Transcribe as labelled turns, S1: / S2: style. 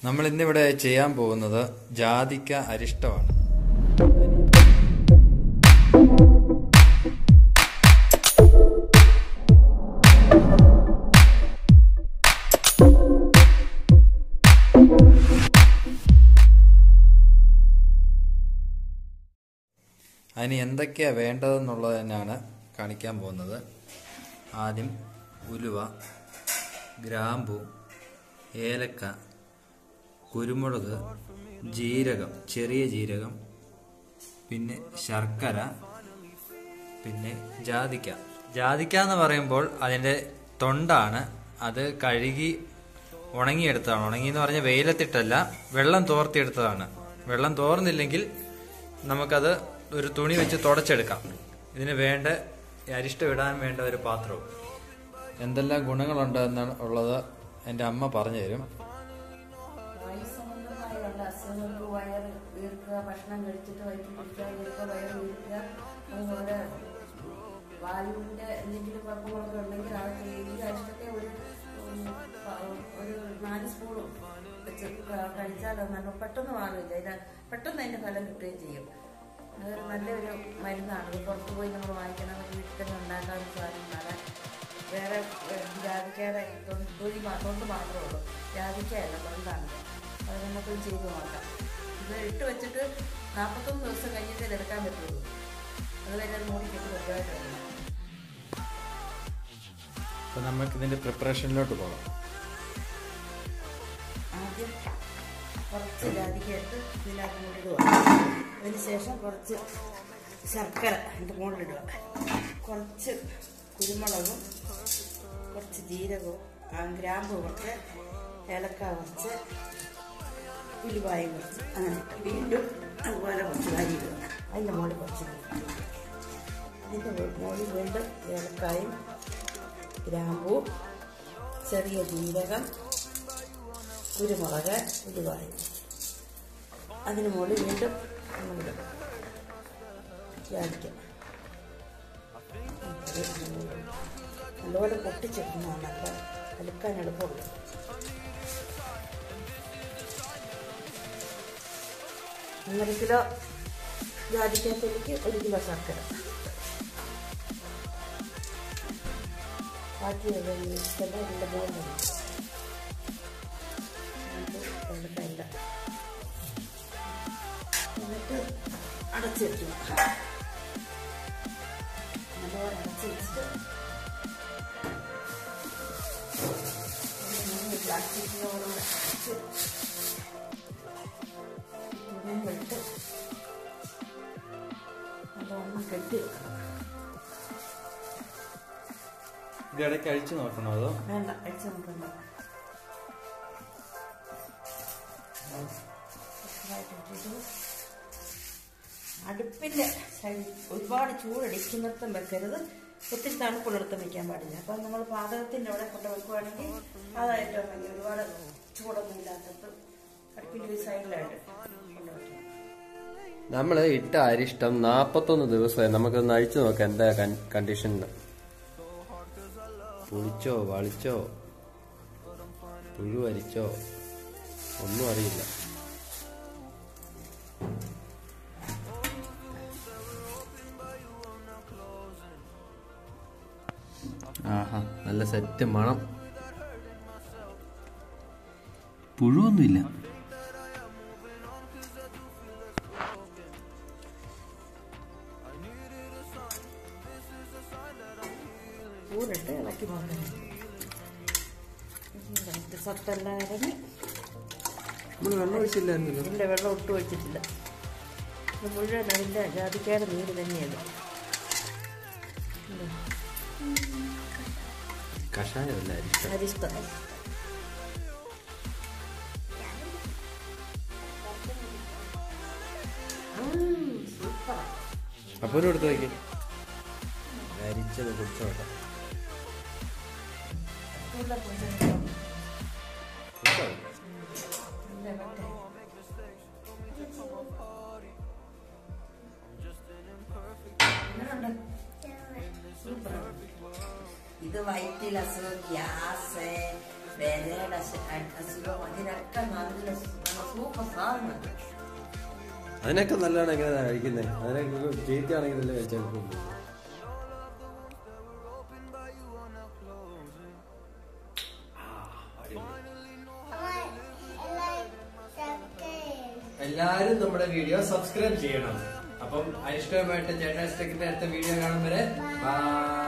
S1: നമ്മൾ ഇന്നിവിടെ ചെയ്യാൻ പോകുന്നത് ജാതിക്ക അരിഷ്ടമാണ് അതിന് എന്തൊക്കെയാ വേണ്ടതെന്നുള്ളത് തന്നെയാണ് കാണിക്കാൻ പോകുന്നത് ആദ്യം ഉലുവ ഗ്രാമ്പു ഏലക്ക കുരുമുളക് ജീരകം ചെറിയ ജീരകം പിന്നെ ശർക്കര പിന്നെ ജാതിക്ക ജാതിക്ക എന്ന് പറയുമ്പോൾ അതിൻ്റെ തൊണ്ടാണ് അത് കഴുകി ഉണങ്ങിയെടുത്തതാണ് ഉണങ്ങി എന്ന് പറഞ്ഞാൽ വെയിലത്തിട്ടല്ല വെള്ളം തോർത്തിയെടുത്തതാണ് വെള്ളം തോർന്നില്ലെങ്കിൽ നമുക്കത് ഒരു തുണി വെച്ച് തുടച്ചെടുക്കാം ഇതിന് വേണ്ട ഈ അരിഷ്ടം ഇടാൻ വേണ്ട ഒരു പാത്രവും എന്തെല്ലാം ഗുണങ്ങളുണ്ട് എന്നാണ് ഉള്ളത് എൻ്റെ അമ്മ പറഞ്ഞു തരും
S2: വായു സംബന്ധമായുള്ള അസുഖങ്ങൾക്ക് വയറ് വീർക്കുക ഭക്ഷണം കഴിച്ചിട്ട് വയറ്റിൽ വീർക്കുക വീർക്കുക വയറ് വീർക്കുക അതുപോലെ വായുവിന്റെ എന്തെങ്കിലും കുഴപ്പങ്ങളൊക്കെ ഉണ്ടെങ്കിൽ അതൊക്കെ ഈ ആഴ്ചത്തെ ഒരു ഉം, പ- ഒരു നാല് സ്പൂണും വെച്ച് ക- കഴിച്ചാൽ അത് നല്ല പെട്ടെന്ന് മാറില്ല ഇത് പെട്ടെന്ന് അതിന്റെ ഫലം കിട്ടുകയും ചെയ്യും അതൊരു നല്ലൊരു മരുന്നാണ് ഇത് പുറത്ത് പോയി നമ്മൾ വാങ്ങിക്കണം വീട്ടിൽ തന്നെ ഉണ്ടാക്കാവുന്ന സാധനമാണ് വേറെ ഏഹ്, ജാതിക്കയുടെ തൊ- തൊലി മാ- തൊണ്ട് മാത്രമേ ഉള്ളൂ ജാതിക്കയല്ല തൊണ്ടാണ് അത് നമുക്ക് ചെയ്ത് നോക്കാം ഇത് ഇട്ട് വെച്ചിട്ട് നാൽപ്പത്തൊന്ന് ദിവസം കഴിഞ്ഞിട്ട് ഇത് എടുക്കാൻ പറ്റുള്ളൂ അതുവരെ അത് മൂടി കെട്ടി വെക്കാനായിട്ട് വെക്കണം
S1: അപ്പോൾ നമുക്ക് ഇതിൻ്റെ പ്രിപ്പറേഷനിലോട്ട് പോകാം
S2: ആദ്യം കുറച്ച് ജാതിക്ക എടുത്ത് ഇതിനകത്ത് കൊണ്ടിടുക അതിനുശേഷം കുറച്ച് ശർക്കര അതിൻ്റെ മുകളിലിടുക കുറച്ച് കുരുമുളകും കുറച്ച് ജീരകവും ആ, ഗ്രാമ്പ് കുറച്ച് ഏലക്ക കുറച്ച് ഉലുവായും കുറച്ച് അങ്ങനെ ഇട്ട് വീണ്ടും അതുപോലെ കുറച്ച് അരി ഇടുക അതിൻ്റെ മുകളിൽ കുറച്ച് ഇടുക. അതിൻ്റെ മുകളിൽ വീണ്ടും ഏലക്കായും ഗ്രാമ്പും ചെറിയ ജീരകം കുരുമുളക് ഉലുവായി അതിന് മുകളിൽ വീണ്ടും നമ്മളിടും ജാതിക്ക നല്ലപോലെ പൊട്ടിച്ചെടുക്കുന്നതാണ് നല്ല എടുക്കാൻ എളുപ്പമുള്ളൂ ഒന്നര കിലോ ജാതിക്കകത്തേക്ക് ഒരു കിലോ ശർക്കര ബാക്കി ഇതെല്ലാം ഇതിൻ്റെ മുകളിലുണ്ട് എന്നിട്ട് വെള്ളത്തില്ല എന്നിട്ട് അടച്ച് വെക്കുക നല്ലപോലെ അടച്ച് വെച്ചിട്ട് പ്ലാസ്റ്റിക്കിനോട് അടച്ച് തുണിയിട്ട് നല്ലോണം കെട്ടി വെക്കണം
S1: ഇത് ഇടയ്ക്ക് അഴിച്ചു നോക്കണോ അതോ
S2: വേണ്ട അടിച്ചു നോക്കണ്ട അടുപ്പിന്റെ സൈഡിൽ ഒരുപാട് ചൂടടിക്കുന്നിടത്തും വെക്കരുത് ഒത്തിരി തണുപ്പുള്ളിടത്തും വെക്കാൻ പാടില്ല അപ്പം നമ്മൾ പാചകത്തിന്റെ അവിടെ കൊണ്ട് വെക്കുവാണെങ്കിൽ അതായിട്ട് ഭയങ്കര ഒരുപാട് ചൂടൊന്നും ഇല്ലാത്തത് അടുപ്പിന്റെ ഒരു സൈഡിലായിട്ട് കൊണ്ടുവയ്ക്കാം
S3: നമ്മൾ ഇട്ട അരിഷ്ടം നാപ്പത്തൊന്ന് ദിവസമായി നമുക്കൊന്ന് അഴിച്ചു നോക്കാം എന്താ കണ്ടീഷനിൽ
S1: പുളിച്ചോ വളിച്ചോ പുഴു അരിച്ചോ
S3: ഒന്നും അറിയില്ല ആഹാ നല്ല സെറ്റ് മണം പുഴുവൊന്നുമില്ല
S2: ചൂടിട്ട് ഇളക്കി നോക്കണം സത്തെല്ലാം ഇറങ്ങി
S3: നമ്മൾ വെള്ളം ഒഴിച്ചില്ലായിരുന്നല്ലോ
S2: ഇതിൻ്റെ വെള്ളം ഒട്ടും ഒഴിച്ചിട്ടില്ല ഇത് മുഴുവൻ അതിൻ്റെ ജാതിക്കയുടെ നീര് തന്നെയാണ്
S3: കഷായമല്ല അരിഷ്ടം
S2: അരിഷ്ടം
S1: അപ്പോൾ ഒരു എടുത്ത് വയ്ക്കും അരിച്ചത് കുടിച്ചോട്ടെ
S2: ഇത് വയറ്റിൽ അസുഖം ഗ്യാസ് വിരയുടെ അസ- അസുഖം അതിനൊക്കെ നല്ല സൂപ്പർ സാധനം
S3: അതിനൊക്കെ നല്ലതാണ് എങ്ങനെ കഴിക്കുന്നത് അതിനൊക്കെ ചീത്തയാണെങ്കിലല്ലേ കഴിച്ചാൽ എല്ലാരും നമ്മുടെ വീഡിയോ സബ്സ്ക്രൈബ് ചെയ്യണം അപ്പം അരിഷ്ടമായിട്ട് ചേട്ടാ അടുത്ത വീഡിയോ കാണും വരെ ബൈ